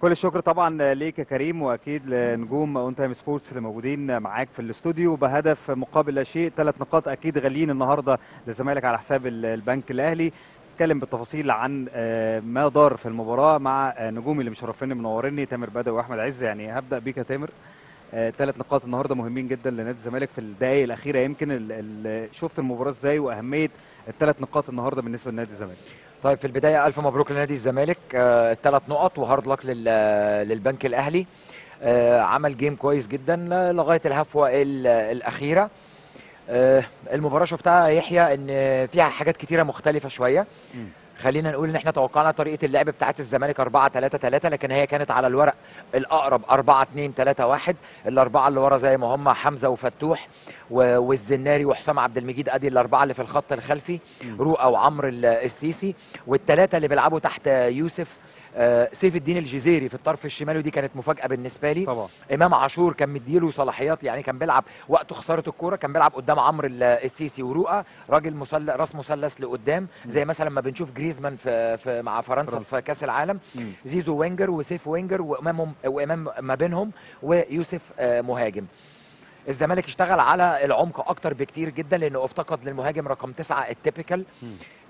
كل الشكر طبعا ليك يا كريم واكيد لنجوم اون تايم سبورتس اللي موجودين معاك في الاستوديو بهدف مقابل لا شيء ثلاث نقاط اكيد غاليين النهارده للزمالك على حساب ال- البنك الاهلي نتكلم بالتفاصيل عن آه، ما دار في المباراه مع آه، نجومي اللي مشرفيني منوريني تامر بدوي واحمد عز يعني هبدا بيك يا تامر ثلاث نقاط النهارده مهمين جدا لنادي الزمالك في الدقائق الاخيره يمكن ال- ال- شفت المباراه ازاي واهميه الثلاث نقاط النهارده بالنسبه لنادي الزمالك طيب في البدايه الف مبروك لنادي الزمالك الثلاث نقط وهارد لك لل- للبنك الاهلي آه، عمل جيم كويس جدا آه، لغايه الهفوه ال- الاخيره آه، المباراه شفتها يحيى ان فيها حاجات كتيره مختلفه شويه مم. خلينا نقول ان احنا توقعنا طريقه اللعب بتاعت الزمالك 4 3 3 لكن هي كانت على الورق الاقرب 4 2 3 1 الاربعه اللي ورا زي ما هم حمزه وفتوح و- والزناري وحسام عبد المجيد ادي الاربعه اللي في الخط الخلفي مم. رؤى وعمرو ال- السيسي والثلاثه اللي بيلعبوا تحت يوسف آه، سيف الدين الجزيري في الطرف الشمالي ودي كانت مفاجاه بالنسبه لي طبعا امام عاشور كان مديله صلاحيات يعني كان بيلعب وقت خساره الكوره كان بيلعب قدام عمرو ال- السيسي ورؤى راجل مسل... راس مثلث لقدام زي مثلا لما بنشوف جريزمان في, في مع فرنسا فرنسا. في كاس العالم مم. زيزو وينجر وسيف وينجر وامامهم وامام ما بينهم ويوسف آه، مهاجم الزمالك اشتغل على العمق اكتر بكتير جدا لانه افتقد للمهاجم رقم تسعة التيبيكال مم.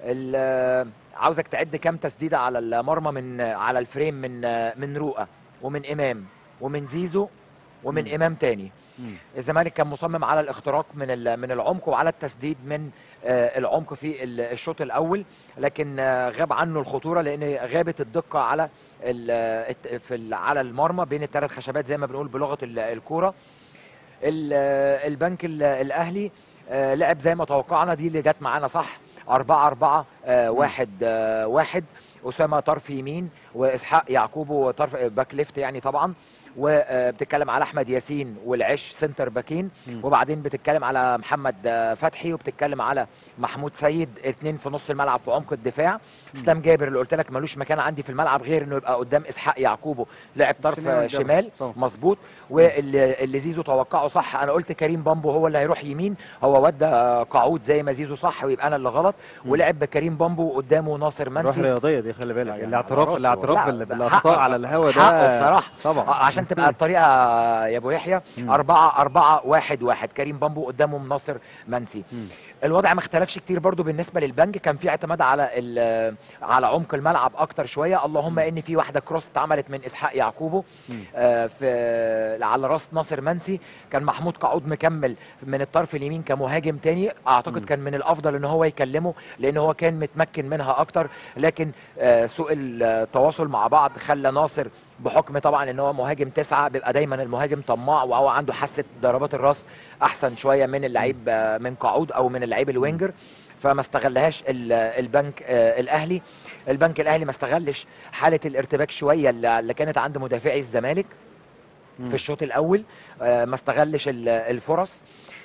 ال- عاوزك تعد كام تسديده على المرمى من على الفريم من من رؤى ومن امام ومن زيزو ومن مم. امام تاني مم. الزمالك كان مصمم على الاختراق من ال- من العمق وعلى التسديد من آه، العمق في ال- الشوط الاول لكن آه، غاب عنه الخطوره لان غابت الدقه على ال- الت- في ال- على المرمى بين الثلاث خشبات زي ما بنقول بلغه ال- الكوره ال- البنك ال- الاهلي آه، لعب زي ما توقعنا دي اللي جت معانا صح 4 4 1 1 اسامه طرف يمين واسحاق يعقوب طرف باك ليفت يعني طبعا وبتتكلم على احمد ياسين والعش سنتر باكين مم. وبعدين بتتكلم على محمد آه، فتحي وبتتكلم على محمود سيد اتنين في نص الملعب في عمق الدفاع اسلام جابر اللي قلت لك ملوش مكان عندي في الملعب غير انه يبقى قدام اسحاق يعقوبه لاعب طرف شمال آه، والجبل. شمال طبعا. مظبوط واللي اللي زيزو توقعه صح انا قلت كريم بامبو هو اللي هيروح يمين هو ودى آه، قعود زي ما زيزو صح ويبقى انا اللي غلط مم. ولعب بكريم بامبو قدامه ناصر روح منسي رياضيه دي خلي بالك يعني الاعتراف على الاعتراف لا، بال- ده بالاخطاء حقه. على الهوا ده حقه بصراحة. طبعا آه، عشان تبقى الطريقه يا ابو يحيى مم. 4 4 1 1 كريم بامبو قدامه ناصر منسي مم. الوضع ما اختلفش كتير برضو بالنسبه للبنك كان في اعتماد على ال- على عمق الملعب اكتر شويه اللهم ان في واحده كروس اتعملت من اسحاق يعقوبه مم. آه، في على راس ناصر منسي كان محمود قعود مكمل من الطرف اليمين كمهاجم تاني اعتقد مم. كان من الافضل ان هو يكلمه لان هو كان متمكن منها اكتر لكن آه، سوء التواصل مع بعض خلى ناصر بحكم طبعا ان هو مهاجم تسعه بيبقى دايما المهاجم طماع وهو عنده حاسه ضربات الراس احسن شويه من اللعيب آه، من قعود او من اللعيب الوينجر فما استغلهاش ال- البنك آه، الاهلي البنك الاهلي ما استغلش حاله الارتباك شويه اللي اللي كانت عند مدافعي الزمالك مم. في الشوط الاول آه، ما استغلش ال- الفرص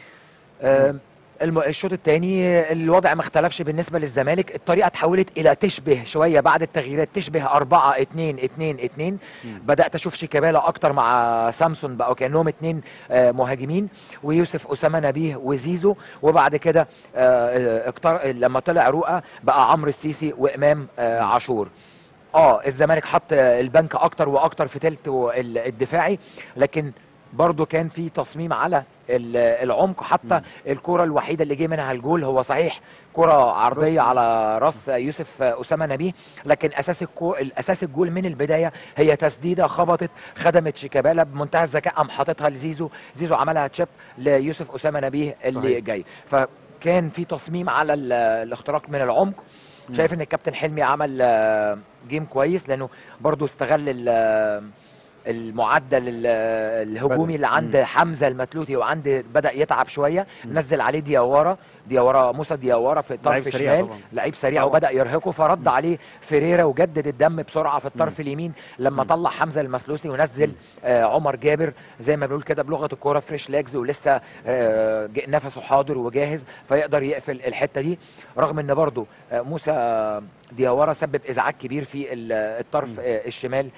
آه، الم- الشوط الثاني الوضع ما اختلفش بالنسبه للزمالك الطريقه اتحولت الى تشبه شويه بعد التغييرات تشبه 4 2 2 2 مم. بدات اشوف شيكابالا اكتر مع سامسون بقوا كانهم اثنين مهاجمين ويوسف اسامه نبيه وزيزو وبعد كده آه، اكتر لما طلع رؤى بقى عمرو السيسي وامام آه، عاشور اه الزمالك حط آه، البنك اكتر واكتر في تلته ال- الدفاعي لكن برضه كان في تصميم على ال- العمق حتى مم. الكرة الوحيدة اللي جه منها الجول هو صحيح كرة عرضية على راس يوسف أسامة نبيه لكن أساس الكو... الأساس الجول من البداية هي تسديدة خبطت خدمت شيكابالا بمنتهى الذكاء قام حاططها لزيزو زيزو عملها تشيب ليوسف أسامة نبيه اللي صحيح. جاي فكان في تصميم على ال- الاختراق من العمق مم. شايف ان الكابتن حلمي عمل آه، جيم كويس لانه برضو استغل ال- المعدل ال- الهجومي اللي عند مم. حمزه المتلوتي وعند بدا يتعب شويه مم. نزل عليه دياورا دياورا موسى دياورا في لعيب الطرف سريع الشمال طبعاً. لعيب سريع طبعاً. وبدا يرهقه فرد عليه فيريرا وجدد الدم بسرعه في الطرف اليمين لما مم. طلع حمزه المسلوسي ونزل آه عمر جابر زي ما بنقول كده بلغه الكوره فريش لاجز ولسه آه ج- نفسه حاضر وجاهز فيقدر يقفل الحته دي رغم ان برضو آه موسى دياورا سبب ازعاج كبير في ال- الطرف مم. آه الشمال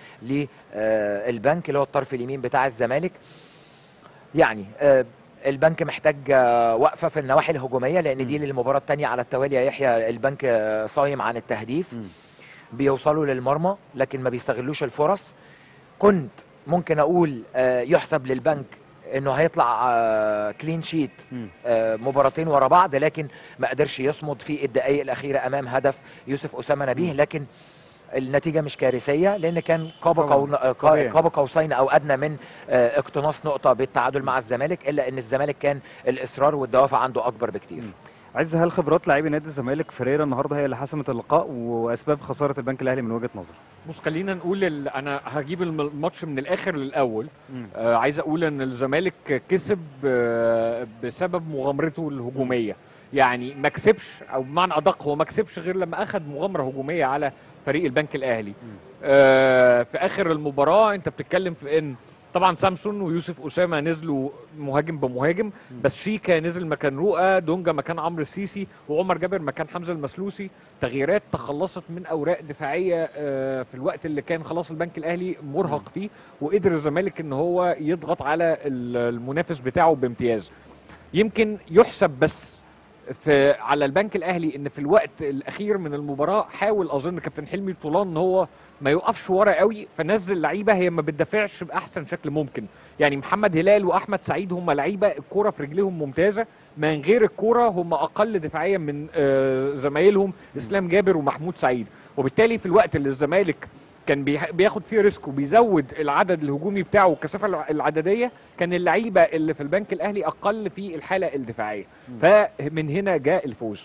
للبنك اللي هو الطرف اليمين بتاع الزمالك يعني آه، البنك محتاج آه، وقفه في النواحي الهجوميه لان دي مم. للمباراه الثانيه على التوالي يا يحيى البنك آه، صايم عن التهديف مم. بيوصلوا للمرمى لكن ما بيستغلوش الفرص كنت ممكن اقول آه، يحسب للبنك انه هيطلع كلين شيت مم. مباراتين ورا بعض لكن ما قدرش يصمد في الدقائق الاخيره امام هدف يوسف اسامه نبيه لكن النتيجه مش كارثيه لان كان قاب طبعاً. قو... قا- طبيعي. قاب قوسين او ادنى من آه، اقتناص نقطه بالتعادل مع الزمالك الا ان الزمالك كان الاصرار والدوافع عنده اكبر بكتير مم. عز هل خبرات لاعبي نادي الزمالك فريرا النهارده هي اللي حسمت اللقاء واسباب خساره البنك الاهلي من وجهه نظر بص خلينا نقول ال... انا هجيب الم- الماتش من الاخر للاول آه عايز اقول ان الزمالك كسب آه بسبب مغامرته الهجوميه يعني ما كسبش او بمعنى ادق هو ما كسبش غير لما اخذ مغامره هجوميه على فريق البنك الاهلي آه في اخر المباراه انت بتتكلم في ان طبعا سامسون ويوسف اسامه نزلوا مهاجم بمهاجم بس شيكا نزل مكان رؤى دونجا مكان عمرو السيسي وعمر جابر مكان حمزه المسلوسي تغييرات تخلصت من اوراق دفاعيه آه، في الوقت اللي كان خلاص البنك الاهلي مرهق فيه وقدر الزمالك ان هو يضغط على ال- المنافس بتاعه بامتياز يمكن يحسب بس في على البنك الاهلي ان في الوقت الاخير من المباراه حاول اظن كابتن حلمي طولان ان هو ما يقفش ورا قوي فنزل لعيبه هي ما بتدافعش باحسن شكل ممكن يعني محمد هلال واحمد سعيد هم لعيبه الكوره في رجليهم ممتازه من غير الكوره هم اقل دفاعيا من آه، زمايلهم اسلام جابر ومحمود سعيد وبالتالي في الوقت اللي الزمالك كان بيح- بياخد فيه ريسك وبيزود العدد الهجومي بتاعه والكثافه الع- العدديه كان اللعيبه اللي في البنك الاهلي اقل في الحاله الدفاعيه فمن هنا جاء الفوز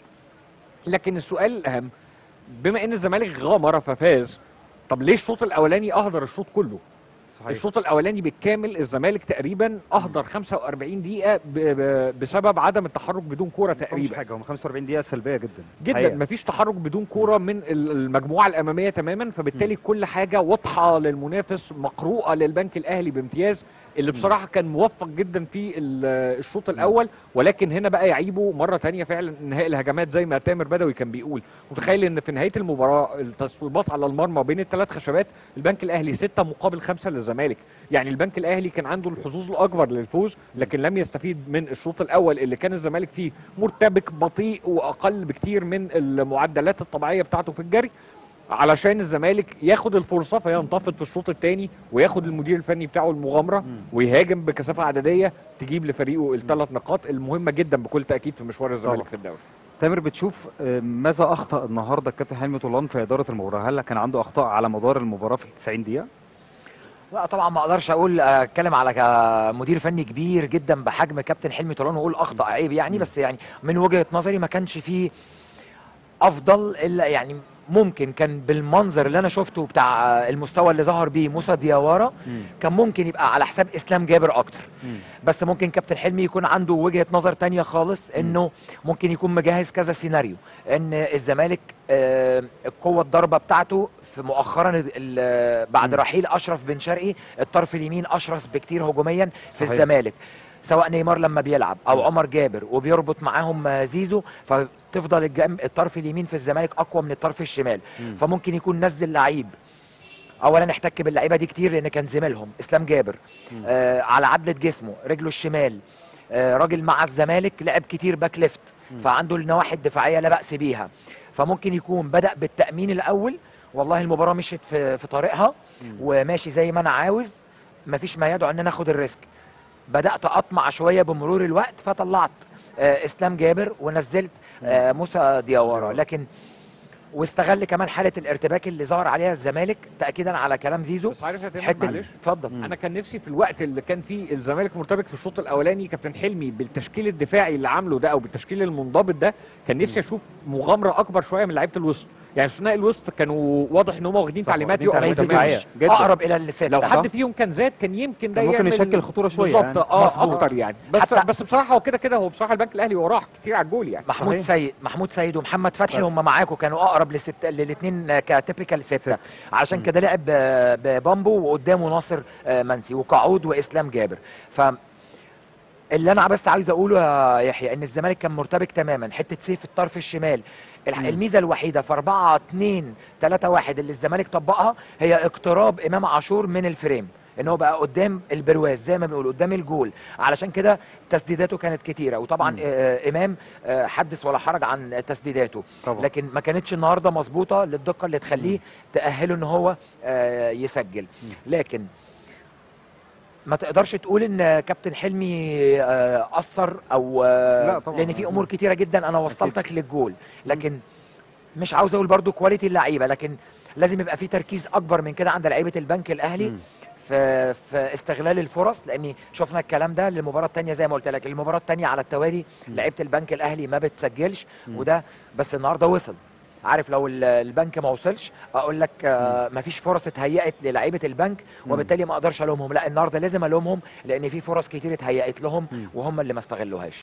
لكن السؤال الاهم بما ان الزمالك غامر ففاز طب ليه الشوط الاولاني اهدر الشوط كله صحيح الشوط الاولاني بالكامل الزمالك تقريبا اهدر 45 دقيقه ب- ب- بسبب عدم التحرك بدون كوره تقريبا تقريبا حاجه هم 45 دقيقه سلبيه جدا جدا حقيقة. مفيش تحرك بدون كوره من ال- المجموعه الاماميه تماما فبالتالي كل حاجه واضحه للمنافس مقروءه للبنك الاهلي بامتياز اللي بصراحه كان موفق جدا في ال- الشوط الاول ولكن هنا بقى يعيبه مره تانية فعلا انهاء الهجمات زي ما تامر بدوي كان بيقول متخيل ان في نهايه المباراه التصويبات على المرمى بين الثلاث خشبات البنك الاهلي ستة مقابل خمسة للزمالك يعني البنك الاهلي كان عنده الحظوظ الاكبر للفوز لكن لم يستفيد من الشوط الاول اللي كان الزمالك فيه مرتبك بطيء واقل بكتير من المعدلات الطبيعيه بتاعته في الجري علشان الزمالك ياخد الفرصه فينتفض في الشوط الثاني وياخد المدير الفني بتاعه المغامره مم. ويهاجم بكثافه عدديه تجيب لفريقه الثلاث نقاط المهمه جدا بكل تاكيد في مشوار الزمالك طبعا. في الدوري تامر بتشوف آه، ماذا اخطا النهارده الكابتن حلمي طولان في اداره المباراه هل كان عنده اخطاء على مدار المباراه في ال 90 دقيقه لا طبعا ما اقدرش اقول اتكلم على كمدير فني كبير جدا بحجم كابتن حلمي طولان واقول اخطا عيب يعني بس يعني من وجهه نظري ما كانش فيه افضل الا يعني ممكن كان بالمنظر اللي انا شفته بتاع المستوى اللي ظهر بيه موسى دياوارا كان ممكن يبقى على حساب اسلام جابر اكتر بس ممكن كابتن حلمي يكون عنده وجهة نظر تانية خالص انه ممكن يكون مجهز كذا سيناريو ان الزمالك آه، القوة الضربة بتاعته في مؤخرا ال- بعد مم. رحيل اشرف بن شرقي الطرف اليمين اشرس بكتير هجوميا في صحيح. الزمالك سواء نيمار لما بيلعب او عمر جابر وبيربط معاهم آه، زيزو فتفضل الجنب الطرف اليمين في الزمالك اقوى من الطرف الشمال مم. فممكن يكون نزل لعيب اولا احتك باللعيبه دي كتير لان كان زميلهم اسلام جابر مم. آه على عدله جسمه رجله الشمال آه راجل مع الزمالك لعب كتير باك ليفت مم. فعنده النواحي الدفاعيه لا باس بيها فممكن يكون بدا بالتامين الاول والله المباراه مشيت في, في طريقها مم. وماشي زي ما انا عاوز مفيش ما يدعو ان انا اخد الريسك بدات اطمع شويه بمرور الوقت فطلعت آه اسلام جابر ونزلت آه موسى دياورا لكن واستغل كمان حاله الارتباك اللي ظهر عليها الزمالك تاكيدا على كلام زيزو بس عارف يا تامر حته معلش اتفضل مم. انا كان نفسي في الوقت اللي كان فيه الزمالك مرتبك في الشوط الاولاني كابتن حلمي بالتشكيل الدفاعي اللي عامله ده او بالتشكيل المنضبط ده كان نفسي اشوف مغامره اكبر شويه من لعيبه الوسط يعني ثنائي الوسط كانوا واضح ان هم واخدين صح، تعليمات واخدين يقفوا ما تعليمات دفاعية. يزيدوش جدا. اقرب الى الستة لو صح. حد فيهم كان زاد كان يمكن ده كان ممكن يعمل يشكل خطورة شوية بالظبط يعني. اه مظبوط. اكتر يعني بس حتى- بس بصراحه هو كده كده هو بصراحه البنك الاهلي وراه كتير على الجول يعني محمود صحيح. سيد محمود سيد ومحمد فتحي طيب. هم معاكم كانوا اقرب للست للاثنين كتيبيكال ستة ستة. عشان مم. كده لعب ب- ببامبو وقدامه ناصر آه، منسي وقعود واسلام جابر ف اللي انا بس عايز اقوله يا يحيى ان الزمالك كان مرتبك تماما حته سيف الطرف الشمال الح- مم. الميزه الوحيده في 4 2 3 1 اللي الزمالك طبقها هي اقتراب امام عاشور من الفريم ان هو بقى قدام البرواز زي ما بنقول قدام الجول علشان كده تسديداته كانت كتيره وطبعا مم. آه، امام آه، حدث ولا حرج عن تسديداته طبعا لكن ما كانتش النهارده مظبوطه للدقه اللي تخليه تاهله ان هو آه، يسجل مم. لكن ما تقدرش تقول ان كابتن حلمي آه، قصر او آه، لا طبعاً. لان في امور كتيره جدا انا وصلتك للجول لكن مش عاوز اقول برضو كواليتي اللعيبه لكن لازم يبقى في تركيز اكبر من كده عند لعيبه البنك الاهلي مم. في في استغلال الفرص لاني شفنا الكلام ده للمباراه الثانيه زي ما قلت لك المباراه الثانيه على التوالي مم. لعيبه البنك الاهلي ما بتسجلش مم. وده بس النهارده وصل عارف لو ال- البنك ما وصلش اقول لك آه مفيش فرص اتهيأت للعيبه البنك مم. وبالتالي ما اقدرش الومهم لا النهارده لازم الومهم لان في فرص كتير اتهيأت لهم مم. وهم اللي ما استغلوهاش